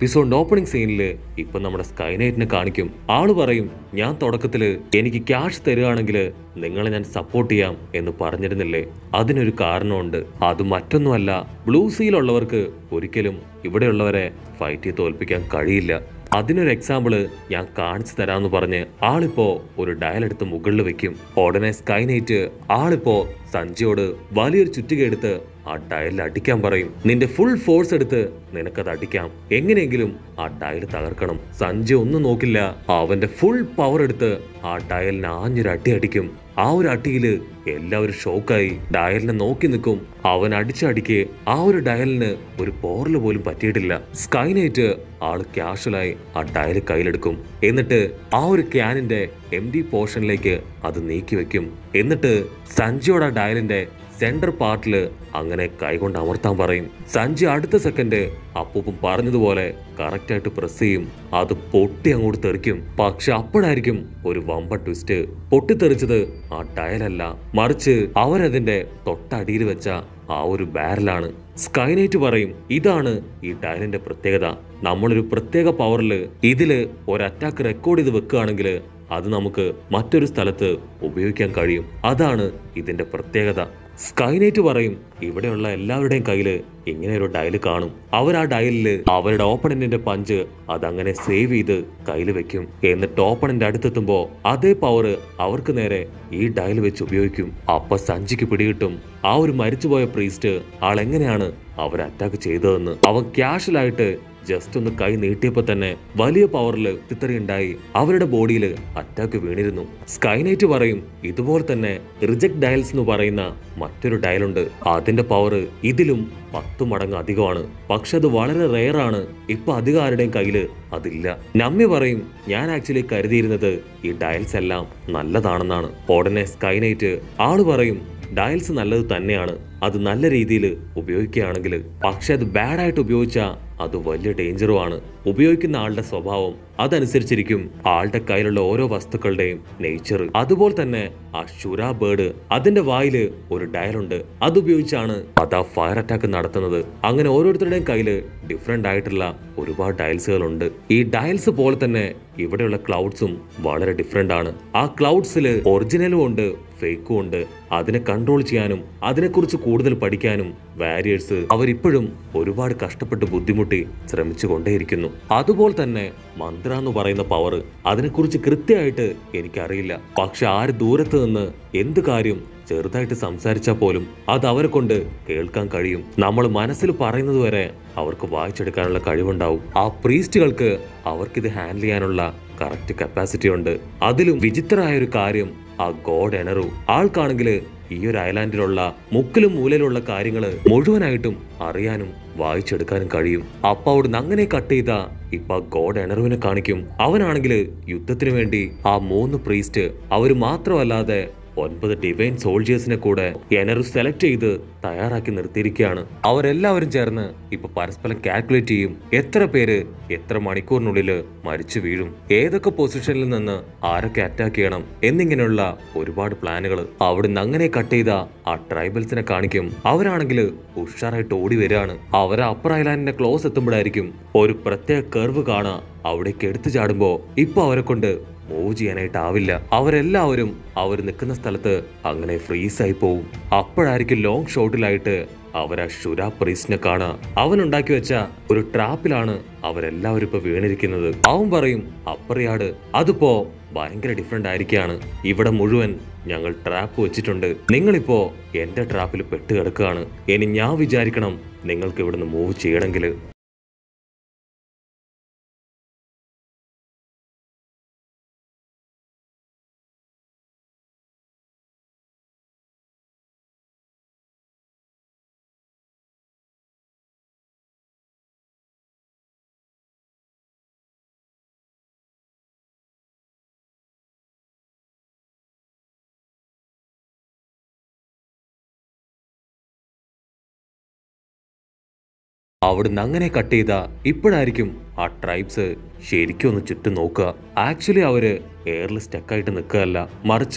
എപ്പിസോഡിന്റെ opening സീനിൽ ഇപ്പൊ നമ്മുടെ സ്കൈനൈറ്റിനെ കാണിക്കും ആള് പറയും ഞാൻ തുടക്കത്തില് എനിക്ക് ക്യാഷ് തരുകയാണെങ്കിൽ നിങ്ങളെ ഞാൻ സപ്പോർട്ട് ചെയ്യാം എന്ന് പറഞ്ഞിരുന്നില്ലേ അതിനൊരു കാരണമുണ്ട് അത് മറ്റൊന്നുമല്ല ബ്ലൂ സീലുള്ളവർക്ക് ഒരിക്കലും ഇവിടെയുള്ളവരെ ഫൈറ്റ് ചെയ്ത് തോൽപ്പിക്കാൻ കഴിയില്ല അതിനൊരു എക്സാമ്പിള് ഞാൻ കാണിച്ചു തരാമെന്ന് പറഞ്ഞ് ആളിപ്പോ ഒരു ഡയൽ എടുത്ത് മുകളിൽ വെക്കും ഉടനെ സ്കൈനൈറ്റ് ആളിപ്പോ സഞ്ജയോട് വലിയൊരു ചുറ്റിക എടുത്ത് ആ ഡയലിൽ അടിക്കാൻ പറയും നിന്റെ ഫുൾ ഫോഴ്സ് എടുത്ത് നിനക്കത് അടിക്കാം എങ്ങനെയെങ്കിലും ആ ഡയൽ തകർക്കണം സഞ്ജയ് ഒന്നും നോക്കില്ല അവന്റെ ഫുൾ പവർ എടുത്ത് ആ ഡയലിന് ആഞ്ഞൊരു അടി അടിക്കും ആ ഒരു അടിയില് എല്ലാവരും ഷോക്കായി ഡയലിനെ നോക്കി നിൽക്കും അവൻ അടിച്ചടിക്ക് ആ ഒരു ഡയലിന് ഒരു പോറല് പോലും പറ്റിയിട്ടില്ല സ്കൈനൈറ്റ് ആള് കാഷ്വലായി ആ ഡയൽ കയ്യിലെടുക്കും എന്നിട്ട് ആ ഒരു ക്യാനിന്റെ എം ഡി പോർഷനിലേക്ക് അത് നീക്കി വെക്കും എന്നിട്ട് സഞ്ജയോട് ആ ഡയലിന്റെ സെന്റർ പാർട്ടില് അങ്ങനെ കൈകൊണ്ട് അമർത്താൻ പറയും സഞ്ജയ് അടുത്ത സെക്കൻഡ് അപ്പൂപ്പൻ പറഞ്ഞതുപോലെ കറക്റ്റ് ആയിട്ട് പ്രസ് ചെയ്യും അത് പൊട്ടി അങ്ങോട്ട് തെറിക്കും പക്ഷെ അപ്പോഴായിരിക്കും ഒരു വമ്പ ട്വിസ്റ്റ് പൊട്ടിത്തെറിച്ചത് ആ ഡയലല്ല മറിച്ച് അവരതിന്റെ തൊട്ടടിയിൽ വെച്ച ആ ഒരു ബാരലാണ് സ്കൈനൈറ്റ് പറയും ഇതാണ് ഈ ഡയലിന്റെ പ്രത്യേകത നമ്മളൊരു പ്രത്യേക പവറിൽ ഇതില് ഒരു അറ്റാക്ക് റെക്കോർഡ് ചെയ്ത് വെക്കുകയാണെങ്കിൽ അത് നമുക്ക് മറ്റൊരു സ്ഥലത്ത് ഉപയോഗിക്കാൻ കഴിയും അതാണ് ഇതിന്റെ പ്രത്യേകത സ്കൈനൈറ്റ് പറയും ഇവിടെയുള്ള എല്ലാവരുടെയും കയ്യില് ഇങ്ങനെ ഒരു ഡയൽ കാണും അവർ ആ ഡയലില് അവരുടെ ഓപ്പണന്റിന്റെ പഞ്ച് അതങ്ങനെ സേവ് ചെയ്ത് കയ്യിൽ വെക്കും എന്നിട്ട് ഓപ്പണന്റ് അടുത്തെത്തുമ്പോ അതേ പവർ അവർക്ക് നേരെ ഈ ഡയൽ വെച്ച് ഉപയോഗിക്കും അപ്പൊ സഞ്ജിക്ക് പിടികിട്ടും ആ ഒരു മരിച്ചുപോയ പ്രീസ്റ്റ് ആളെങ്ങനെയാണ് അവർ അറ്റാക്ക് ചെയ്തതെന്ന് അവൻ ക്യാഷ്വലായിട്ട് ജസ്റ്റ് ഒന്ന് കൈ നീട്ടിയപ്പോ തന്നെ വലിയ പവറിൽ ഉണ്ടായി അവരുടെ ബോഡിയിൽ അറ്റാക്ക് വീണിരുന്നു സ്കൈനൈറ്റ് പറയും ഇതുപോലെ തന്നെ റിജക്ട് ഡയൽസ് എന്ന് പറയുന്ന മറ്റൊരു ഡയലുണ്ട് അതിന്റെ പവർ ഇതിലും പത്തു മടങ്ങ് അധികമാണ് പക്ഷെ അത് വളരെ റെയർ ആണ് ഇപ്പൊ അധികം ആരുടെയും കയ്യില് അതില്ല നമ്മി പറയും ഞാൻ ആക്ച്വലി കരുതിയിരുന്നത് ഈ ഡയൽസ് എല്ലാം നല്ലതാണെന്നാണ് ഉടനെ സ്കൈനൈറ്റ് ആള് പറയും ഡയൽസ് നല്ലത് തന്നെയാണ് അത് നല്ല രീതിയിൽ ഉപയോഗിക്കുകയാണെങ്കിൽ പക്ഷെ അത് ബാഡായിട്ട് ഉപയോഗിച്ചാൽ അത് വലിയ ഡേഞ്ചറുമാണ് ഉപയോഗിക്കുന്ന ആളുടെ സ്വഭാവം അതനുസരിച്ചിരിക്കും ആളുടെ കയ്യിലുള്ള ഓരോ വസ്തുക്കളുടെയും നേച്ചർ അതുപോലെ തന്നെ ആ ഷുര ബേർഡ് അതിന്റെ വായില് ഒരു ഡയലുണ്ട് അതുപയോഗിച്ചാണ് അത് ആ ഫയർ അറ്റാക്ക് നടത്തുന്നത് അങ്ങനെ ഓരോരുത്തരുടെയും കയ്യില് ഡിഫറെന്റ് ആയിട്ടുള്ള ഒരുപാട് ഡയൽസുകൾ ഉണ്ട് ഈ ഡയൽസ് പോലെ തന്നെ ഇവിടെയുള്ള ക്ലൗഡ്സും വളരെ ഡിഫറെന്റ് ആണ് ആ ക്ലൗഡ്സിൽ ഒറിജിനലും ഉണ്ട് ഫേക്കും ഉണ്ട് അതിനെ കൺട്രോൾ ചെയ്യാനും അതിനെക്കുറിച്ച് കൂടുതൽ പഠിക്കാനും വാരിയേഴ്സ് അവരിപ്പോഴും ഒരുപാട് കഷ്ടപ്പെട്ട് ബുദ്ധിമുട്ടി ശ്രമിച്ചു കൊണ്ടേയിരിക്കുന്നു അതുപോലെ തന്നെ മന്ത്ര എന്ന് പറയുന്ന പവർ അതിനെക്കുറിച്ച് കൃത്യമായിട്ട് എനിക്കറിയില്ല പക്ഷെ ആര് ദൂരത്ത് നിന്ന് എന്ത് കാര്യം ചെറുതായിട്ട് സംസാരിച്ചാൽ പോലും അത് അവരെ കൊണ്ട് കേൾക്കാൻ കഴിയും നമ്മൾ മനസ്സിൽ പറയുന്നത് വരെ അവർക്ക് വായിച്ചെടുക്കാനുള്ള കഴിവുണ്ടാവും ആ പ്രീസ്റ്റുകൾക്ക് അവർക്കിത് ഹാൻഡിൽ ചെയ്യാനുള്ള കറക്റ്റ് കപ്പാസിറ്റി ഉണ്ട് അതിലും വിചിത്രമായ ഒരു കാര്യം ആ ഗോഡ് എനറു ആൾക്കാണെങ്കിൽ ഈ ഒരു ഐലാൻഡിലുള്ള മുക്കിലും മൂലയിലുള്ള കാര്യങ്ങൾ മുഴുവനായിട്ടും അറിയാനും വായിച്ചെടുക്കാനും കഴിയും അപ്പൊ അവിടുന്ന് അങ്ങനെ കട്ട് ചെയ്ത ഇപ്പൊ ആ ഗോഡ് എനറുവിനെ കാണിക്കും അവനാണെങ്കിൽ യുദ്ധത്തിന് വേണ്ടി ആ മൂന്ന് പ്രീസ്റ്റ് അവര് മാത്രമല്ലാതെ ഒൻപത് ഡിവൈൻ സോൾജേഴ്സിനെ കൂടെ എനറു സെലക്ട് ചെയ്ത് തയ്യാറാക്കി നിർത്തിയിരിക്കുകയാണ് അവരെല്ലാവരും ചേർന്ന് ഇപ്പൊ പരസ്പരം കാൽക്കുലേറ്റ് ചെയ്യും എത്ര പേര് എത്ര മണിക്കൂറിനുള്ളിൽ മരിച്ചു വീഴും ഏതൊക്കെ പൊസിഷനിൽ നിന്ന് ആരൊക്കെ അറ്റാക്ക് ചെയ്യണം എന്നിങ്ങനെയുള്ള ഒരുപാട് പ്ലാനുകൾ അവിടുന്ന് അങ്ങനെ കട്ട് ചെയ്ത ആ ട്രൈബൽസിനെ കാണിക്കും അവരാണെങ്കിൽ ഉഷാറായിട്ട് ഓടി വരികയാണ് അവർ അപ്പർ ഐലാൻഡിന്റെ ക്ലോസ് എത്തുമ്പോഴായിരിക്കും ഒരു പ്രത്യേക കർവ് കാണാ അവിടേക്ക് എടുത്തു ചാടുമ്പോ ഇപ്പൊ അവരെ കൊണ്ട് മൂവ് ചെയ്യാനായിട്ടാവില്ല അവരെല്ലാവരും അവർ നിൽക്കുന്ന സ്ഥലത്ത് അങ്ങനെ ഫ്രീസായി പോവും അപ്പോഴായിരിക്കും ലോങ് ഷോട്ടിലായിട്ട് അവരാ ഷുരാ പ്രീസ്റ്റിനെ കാണാ അവൻ ഉണ്ടാക്കി വെച്ച ഒരു ട്രാപ്പിലാണ് അവരെല്ലാവരും ഇപ്പൊ വീണിരിക്കുന്നത് അവൻ പറയും അപ്പറിയാട് അതിപ്പോ ഭയങ്കര ഡിഫറെന്റ് ആയിരിക്കാണ് ഇവിടെ മുഴുവൻ ഞങ്ങൾ ട്രാപ്പ് വെച്ചിട്ടുണ്ട് നിങ്ങളിപ്പോ എന്റെ ട്രാപ്പിൽ പെട്ട് കിടക്കുകയാണ് ഇനി ഞാൻ വിചാരിക്കണം നിങ്ങൾക്ക് ഇവിടുന്ന് മൂവ് ചെയ്യണമെങ്കിൽ അവിടുന്ന് അങ്ങനെ കട്ട് ചെയ്ത ഇപ്പോഴായിരിക്കും ആ ട്രൈബ്സ് ശരിക്കും ഒന്ന് ചുറ്റും നോക്കുക ആക്ച്വലി അവര് എയറിൽ സ്റ്റക്കായിട്ട് നിൽക്കുകയല്ല മറിച്ച്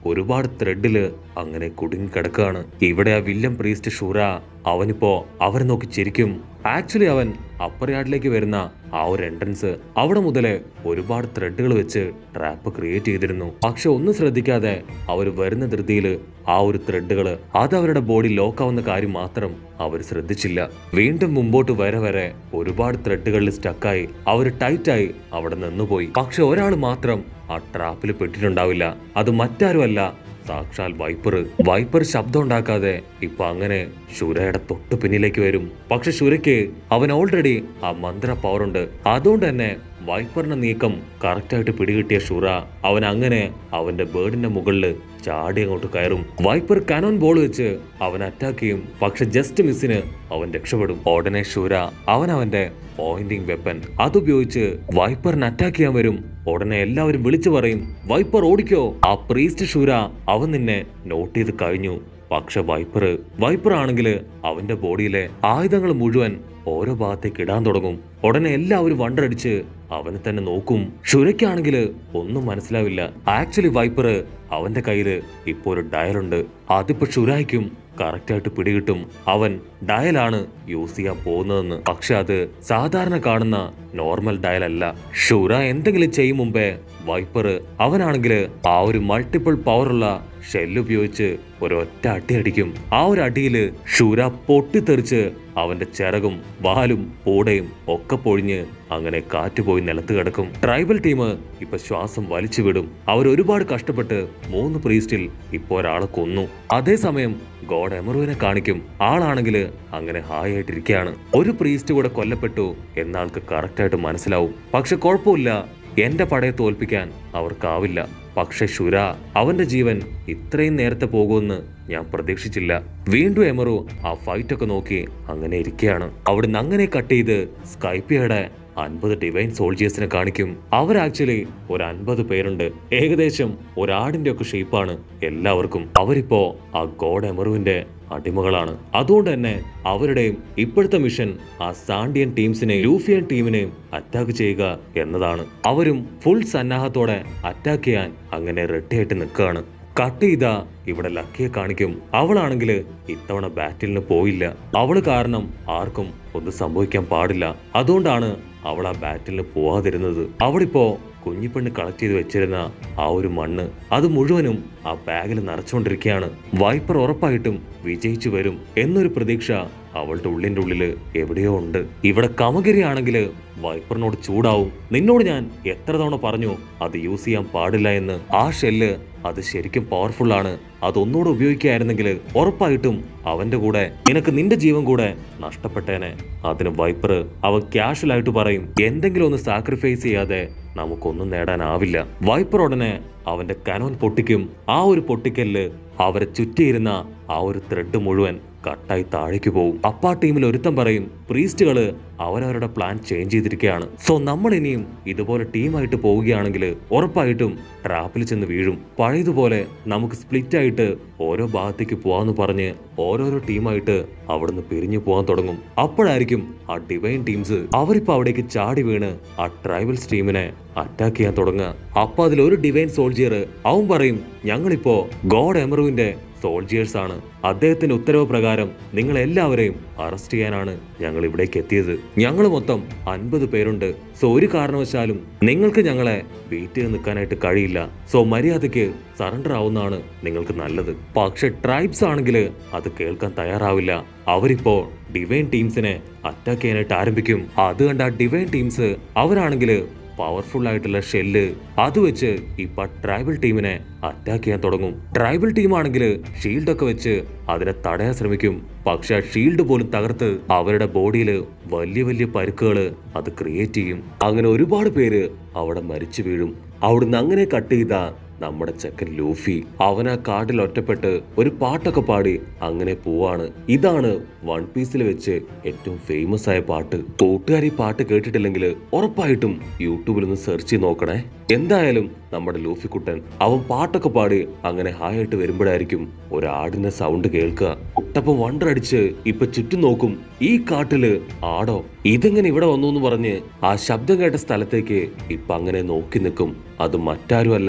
ഒരുപാട് ത്രെഡില് അങ്ങനെ കുടുങ്ങി കിടക്കുകയാണ് ഇവിടെ ആ വില്യം പ്രീസ്റ്റ് ഷൂര അവനിപ്പോ അവരെ നോക്കി ചിരിക്കും ആക്ച്വലി അവൻ അപ്പർ യാർഡിലേക്ക് വരുന്ന ആ ഒരു എൻട്രൻസ് അവിടെ മുതലേ ഒരുപാട് ത്രെഡുകൾ വെച്ച് ട്രാപ്പ് ക്രിയേറ്റ് ചെയ്തിരുന്നു പക്ഷെ ഒന്നും ശ്രദ്ധിക്കാതെ അവർ വരുന്ന ധൃതിയില് ആ ഒരു ത്രെഡുകൾ അത് അവരുടെ ബോഡി ലോക്കാവുന്ന കാര്യം മാത്രം അവർ ശ്രദ്ധിച്ചില്ല വീണ്ടും മുമ്പോട്ട് വരെ വരെ ഒരുപാട് ത്രെഡുകളിൽ സ്റ്റക്കായി അവർ ടൈറ്റായി അവിടെ നിന്നുപോയി പക്ഷെ ഒരാൾ മാത്രം ആ ട്രാപ്പിൽ പെട്ടിട്ടുണ്ടാവില്ല അത് മറ്റാരുമല്ല സാക്ഷാൽ വൈപ്പർ വൈപ്പർ ശബ്ദം ഉണ്ടാക്കാതെ ഇപ്പൊ അങ്ങനെ ശുരയുടെ തൊട്ട് പിന്നിലേക്ക് വരും പക്ഷെ ശുരയ്ക്ക് അവൻ ഓൾറെഡി ആ മന്ത്ര പവർ ഉണ്ട് അതുകൊണ്ട് തന്നെ വൈപ്പറിന്റെ നീക്കം കറക്റ്റായിട്ട് പിടികിട്ടിയ ഷുറ അവൻ അങ്ങനെ അവന്റെ ബേർഡിന്റെ മുകളിൽ ചാടി അങ്ങോട്ട് കയറും വൈപ്പർ കനോൻ ബോൾ വെച്ച് അവൻ അറ്റാക്ക് ചെയ്യും പക്ഷെ ജസ്റ്റ് മിസ്സിന് അവൻ രക്ഷപ്പെടും ഉടനെ ഷൂര അവൻ അവന്റെ പോയിന്റിംഗ് വെപ്പൻ അതുപയോഗിച്ച് വൈപ്പറിന് അറ്റാക്ക് ചെയ്യാൻ വരും ഉടനെ എല്ലാവരും വിളിച്ചു പറയും വൈപ്പർ ഓടിക്കോ ആ പ്രീസ്റ്റ് ഷൂര അവൻ നിന്നെ നോട്ട് ചെയ്ത് കഴിഞ്ഞു പക്ഷെ വൈപ്പർ വൈപ്പർ ആണെങ്കിൽ അവന്റെ ബോഡിയിലെ ആയുധങ്ങൾ മുഴുവൻ ഓരോ ഭാഗത്തേക്ക് ഇടാൻ തുടങ്ങും ഉടനെ എല്ലാവരും വണ്ടടിച്ച് അവനെ തന്നെ നോക്കും ഷുരയ്ക്കാണെങ്കിൽ ഒന്നും മനസ്സിലാവില്ല ആക്ച്വലി വൈപ്പർ അവന്റെ കയ്യില് ഇപ്പോ ഒരു ഡയലുണ്ട് അതിപ്പോ ഷുരായ്ക്കും കറക്റ്റായിട്ട് പിടികിട്ടും അവൻ ഡയലാണ് യൂസ് ചെയ്യാൻ പോകുന്നതെന്ന് പക്ഷെ അത് സാധാരണ കാണുന്ന നോർമൽ ഡയൽ അല്ല ഷുര എന്തെങ്കിലും ചെയ്യും മുമ്പേ വൈപ്പർ അവനാണെങ്കിൽ ആ ഒരു മൾട്ടിപ്പിൾ പവറുള്ള ഷെല്ല് ഉപയോഗിച്ച് ഒരൊറ്റ അടി അടിക്കും ആ ഒരു അടിയില് ഷുര പൊട്ടിത്തെറിച്ച് അവന്റെ ചിറകും വാലും പൂടയും ഒക്കെ പൊഴിഞ്ഞ് അങ്ങനെ കാറ്റ് പോയി നിലത്ത് കിടക്കും ട്രൈബൽ ടീം ഇപ്പൊ ശ്വാസം വലിച്ചു വിടും അവർ ഒരുപാട് കഷ്ടപ്പെട്ട് മൂന്ന് പ്രീസ്റ്റിൽ ഇപ്പോ ഒരാളെ കൊന്നു അതേസമയം ഗോഡ് എമറുവിനെ കാണിക്കും ആളാണെങ്കിൽ അങ്ങനെ ഹായ് ആയിട്ടിരിക്കുകയാണ് ഒരു പ്രീസ്റ്റ് കൂടെ കൊല്ലപ്പെട്ടു എന്നാൾക്ക് കറക്റ്റായിട്ട് മനസ്സിലാവും പക്ഷെ കുഴപ്പമില്ല എന്റെ പടയെ തോൽപ്പിക്കാൻ അവർക്കാവില്ല പക്ഷെ ശുര അവന്റെ ജീവൻ ഇത്രയും നേരത്തെ പോകുമെന്ന് ഞാൻ പ്രതീക്ഷിച്ചില്ല വീണ്ടും എമറു ആ ഫൈറ്റ് ഒക്കെ നോക്കി അങ്ങനെ ഇരിക്കുകയാണ് അവിടുന്ന് അങ്ങനെ കട്ട് ചെയ്ത് സ്കൈപ്പിയുടെ അൻപത് ഡിവൈൻ സോൾജിയേഴ്സിനെ കാണിക്കും അവർ ആക്ച്വലി ഒരു അൻപത് പേരുണ്ട് ഏകദേശം ഒരാടിന്റെ ഒക്കെ ഷേപ്പാണ് എല്ലാവർക്കും അവരിപ്പോ ആ ഗോഡ് എമറുവിന്റെ അടിമകളാണ് അതുകൊണ്ട് തന്നെ അവരുടെയും ഇപ്പോഴത്തെ മിഷൻ ആ സാണ്ടിയൻ ടീംസിനെയും ലൂഫിയൻ ടീമിനെയും അറ്റാക്ക് ചെയ്യുക എന്നതാണ് അവരും ഫുൾ സന്നാഹത്തോടെ അറ്റാക്ക് ചെയ്യാൻ അങ്ങനെ റെഡിയായിട്ട് നിൽക്കുകയാണ് കട്ട് ചെയ്ത ഇവിടെ ലക്കിയെ കാണിക്കും അവളാണെങ്കിൽ ഇത്തവണ ബാറ്റിലിന് പോയില്ല അവള് കാരണം ആർക്കും ഒന്നും സംഭവിക്കാൻ പാടില്ല അതുകൊണ്ടാണ് അവൾ ആ ബാറ്റിലിന് പോവാതിരുന്നത് അവളിപ്പോ കുഞ്ഞിപ്പെണ്ണ് കളക്ട് ചെയ്ത് വെച്ചിരുന്ന ആ ഒരു മണ്ണ് അത് മുഴുവനും ആ ബാഗിൽ നിറച്ചുകൊണ്ടിരിക്കുകയാണ് വൈപ്പർ ഉറപ്പായിട്ടും വിജയിച്ചു വരും എന്നൊരു പ്രതീക്ഷ അവളുടെ ഉള്ളിന്റെ ഉള്ളില് എവിടെയോ ഉണ്ട് ഇവിടെ കമഗിരിയാണെങ്കിൽ വൈപ്പറിനോട് ചൂടാവും നിന്നോട് ഞാൻ എത്ര തവണ പറഞ്ഞു അത് യൂസ് ചെയ്യാൻ പാടില്ല എന്ന് ആ ഷെല്ല് അത് ശരിക്കും പവർഫുൾ ആണ് അതൊന്നുകൂടെ ഉപയോഗിക്കുകയായിരുന്നെങ്കിൽ ഉറപ്പായിട്ടും അവന്റെ കൂടെ നിനക്ക് നിന്റെ ജീവൻ കൂടെ നഷ്ടപ്പെട്ടേനെ അതിന് വൈപ്പർ അവൻ casual ആയിട്ട് പറയും എന്തെങ്കിലും ഒന്ന് സാക്രിഫൈസ് ചെയ്യാതെ നമുക്കൊന്നും നേടാനാവില്ല വൈപ്പർ ഉടനെ അവന്റെ കനോൻ പൊട്ടിക്കും ആ ഒരു പൊട്ടിക്കലില് അവരെ ചുറ്റിയിരുന്ന ആ ഒരു ത്രെഡ് മുഴുവൻ കട്ടായി താഴേക്ക് പോകും അപ്പാ ടീമിൽ ഒരുത്തം പറയും പ്രീസ്റ്റുകള് അവരവരുടെ പ്ലാൻ ചേഞ്ച് ചെയ്തിരിക്കുകയാണ് സോ നമ്മൾ ഇനിയും ഇതുപോലെ ടീമായിട്ട് പോവുകയാണെങ്കിൽ ഉറപ്പായിട്ടും ട്രാപ്പിൽ ചെന്ന് വീഴും പഴയതുപോലെ നമുക്ക് സ്പ്ലിറ്റ് ആയിട്ട് ഓരോ ഭാഗത്തേക്ക് പോവാന്ന് പറഞ്ഞ് ഓരോരോ ടീമായിട്ട് അവിടുന്ന് പിരിഞ്ഞു പോകാൻ തുടങ്ങും അപ്പോഴായിരിക്കും ആ ഡിവൈൻ ടീംസ് അവരിപ്പോ അവിടേക്ക് ചാടി വീണ് ആ ട്രൈബൽസ് ടീമിനെ അറ്റാക്ക് ചെയ്യാൻ തുടങ്ങുക അപ്പൊ അതിൽ ഒരു ഡിവൈൻ സോൾജിയർ അവൻ പറയും ഞങ്ങളിപ്പോ ഗോഡ് എമറുവിന്റെ സോൾജിയേഴ്സ് ആണ് അദ്ദേഹത്തിന്റെ ഉത്തരവ് പ്രകാരം നിങ്ങൾ എല്ലാവരെയും അറസ്റ്റ് ചെയ്യാനാണ് ഞങ്ങൾ ഇവിടേക്ക് എത്തിയത് ഞങ്ങൾ മൊത്തം അൻപത് പേരുണ്ട് സോ ഒരു കാരണവശാലും നിങ്ങൾക്ക് ഞങ്ങളെ വെയിറ്റ് ചെയ്ത് നിൽക്കാനായിട്ട് കഴിയില്ല സോ മര്യാദയ്ക്ക് സറണ്ടർ ആവുന്നതാണ് നിങ്ങൾക്ക് നല്ലത് പക്ഷെ ട്രൈബ്സ് ആണെങ്കിൽ അത് കേൾക്കാൻ തയ്യാറാവില്ല അവരിപ്പോ ഡിവൈൻ ടീംസിനെ അറ്റാക്ക് ചെയ്യാനായിട്ട് ആരംഭിക്കും അത് കണ്ട ഡിവൈൻ ടീംസ് അവരാണെങ്കിൽ പവർഫുൾ ആയിട്ടുള്ള ഷെല്ല് അത് വെച്ച് ഇപ്പൊ ട്രൈബൽ ടീമിനെ അറ്റാക്ക് ചെയ്യാൻ തുടങ്ങും ട്രൈബൽ ടീം ആണെങ്കിൽ ഷീൽഡ് ഒക്കെ വെച്ച് അതിനെ തടയാൻ ശ്രമിക്കും പക്ഷെ ആ ഷീൽഡ് പോലും തകർത്ത് അവരുടെ ബോഡിയിൽ വലിയ വലിയ പരുക്കുകൾ അത് ക്രിയേറ്റ് ചെയ്യും അങ്ങനെ ഒരുപാട് പേര് അവിടെ മരിച്ചു വീഴും അവിടുന്ന് അങ്ങനെ കട്ട് ചെയ്ത നമ്മുടെ ചെക്കൻ ലൂഫി അവൻ ആ കാട്ടിൽ ഒറ്റപ്പെട്ട് ഒരു പാട്ടൊക്കെ പാടി അങ്ങനെ പോവാണ് ഇതാണ് വൺ പീസിൽ വെച്ച് ഏറ്റവും ഫേമസ് ആയ പാട്ട് കൂട്ടുകാർ ഈ പാട്ട് കേട്ടിട്ടില്ലെങ്കിൽ ഉറപ്പായിട്ടും യൂട്യൂബിൽ ഒന്ന് സെർച്ച് ചെയ്ത് നോക്കണേ എന്തായാലും നമ്മുടെ ലൂഫി കുട്ടൻ അവൻ പാട്ടൊക്കെ പാടി അങ്ങനെ ഹായ് ആയിട്ട് വരുമ്പോഴായിരിക്കും ഒരാടിന്റെ സൗണ്ട് കേൾക്കുക കുട്ടപ്പം വണ്ടർ അടിച്ച് ഇപ്പൊ ചുറ്റും നോക്കും ഈ കാട്ടില് ആടോ ഇതെങ്ങനെ ഇവിടെ വന്നു എന്ന് പറഞ്ഞ് ആ ശബ്ദം കേട്ട സ്ഥലത്തേക്ക് ഇപ്പൊ അങ്ങനെ നോക്കി നിൽക്കും അത് മറ്റാരുമല്ല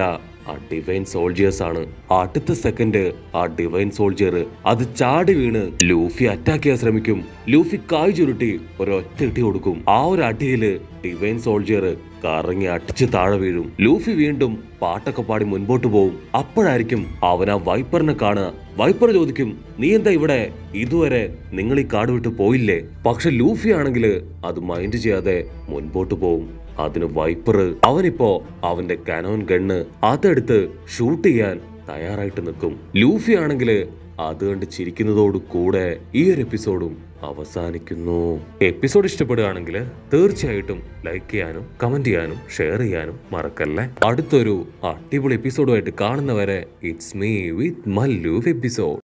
ആ ഡിവൈൻ സോൾജിയേഴ്സ് ആണ് അടുത്ത സെക്കൻഡ് ആ ഡിവൈൻ സോൾജിയർ അത് ചാടി വീണ് ലൂഫി അറ്റാക്ക് ചെയ്യാൻ ശ്രമിക്കും ലൂഫി കായ് ചുരുട്ടി ഒരൊറ്റ ഇട്ടി കൊടുക്കും ആ ഒരു അടിയില് ഡിവൈൻ സോൾജിയർ കറങ്ങി അടിച്ച് താഴെ വീഴും ലൂഫി വീണ്ടും പാട്ടൊക്കെ പാടി മുൻപോട്ട് പോവും അപ്പോഴായിരിക്കും അവൻ ആ വൈപ്പറിനെ കാണുക വൈപ്പർ ചോദിക്കും നീ എന്താ ഇവിടെ ഇതുവരെ നിങ്ങൾ ഈ കാട് വിട്ട് പോയില്ലേ പക്ഷെ ലൂഫി ആണെങ്കിൽ അത് മൈൻഡ് ചെയ്യാതെ മുൻപോട്ട് പോവും അതിന് വൈപ്പർ അവനിപ്പോ അവന്റെ കനോൻ ഗണ്ണ് അതെടുത്ത് ഷൂട്ട് ചെയ്യാൻ തയ്യാറായിട്ട് നിൽക്കും ലൂഫി ആണെങ്കിൽ അത് കണ്ട് ചിരിക്കുന്നതോട് കൂടെ ഈ ഒരു എപ്പിസോഡും അവസാനിക്കുന്നു എപ്പിസോഡ് ഇഷ്ടപ്പെടുകയാണെങ്കിൽ തീർച്ചയായിട്ടും ലൈക്ക് ചെയ്യാനും കമന്റ് ചെയ്യാനും ഷെയർ ചെയ്യാനും മറക്കല്ലേ അടുത്തൊരു അടിപൊളി എപ്പിസോഡുമായിട്ട് കാണുന്നവരെ it's me with Mallu episode